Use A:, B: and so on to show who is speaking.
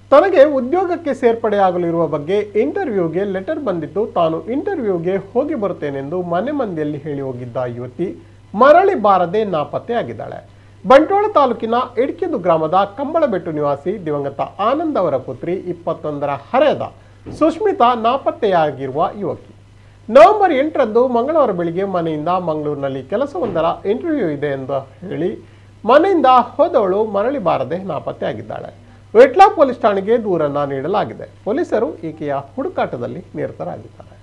A: ತನಗೆ ಉದ್ಯೋಗಕ್ಕೆ ಸೇರ್ಪಡೆಯಾಗಲಿರುವ ಬಗ್ಗೆ ಇಂಟರ್ವ್ಯೂಗೆ ಲೆಟರ್ ಬಂದಿದ್ದು ತಾನು ಇಂಟರ್ವ್ಯೂಗೆ ಹೋಗಿ ಬರುತ್ತೇನೆಂದು ಮನೆ ಮಂದಿಯಲ್ಲಿ ಹೇಳಿ ಹೋಗಿದ್ದ ಯುವತಿ ಮರಳಿ ಬಾರದೆ ನಾಪತ್ತೆಯಾಗಿದ್ದಾಳೆ ಬಂಟ್ವಾಳ ತಾಲೂಕಿನ ಇಡ್ಕಿದು ಗ್ರಾಮದ ಕಂಬಳಬೆಟ್ಟು ನಿವಾಸಿ ದಿವಂಗತ ಆನಂದ್ ಅವರ ಪುತ್ರಿ ಇಪ್ಪತ್ತೊಂದರ ಹರೆಯದ ಸುಷ್ಮಿತಾ ನಾಪತ್ತೆಯಾಗಿರುವ ಯುವಕಿ ನವೆಂಬರ್ ಎಂಟರಂದು ಮಂಗಳವಾರ ಬೆಳಿಗ್ಗೆ ಮನೆಯಿಂದ ಮಂಗಳೂರಿನಲ್ಲಿ ಕೆಲಸವೊಂದರ ಇಂಟರ್ವ್ಯೂ ಇದೆ ಎಂದು ಹೇಳಿ ಮನೆಯಿಂದ ಹೋದವಳು ಮರಳಿ ಬಾರದೆ ನಾಪತ್ತೆಯಾಗಿದ್ದಾಳೆ ವಿಟ್ಲ ಪೊಲೀಸ್ ಠಾಣೆಗೆ ದೂರನ್ನ ನೀಡಲಾಗಿದೆ ಪೊಲೀಸರು ಈಕೆಯ ಹುಡುಕಾಟದಲ್ಲಿ ನಿರತರಾಗಿದ್ದಾರೆ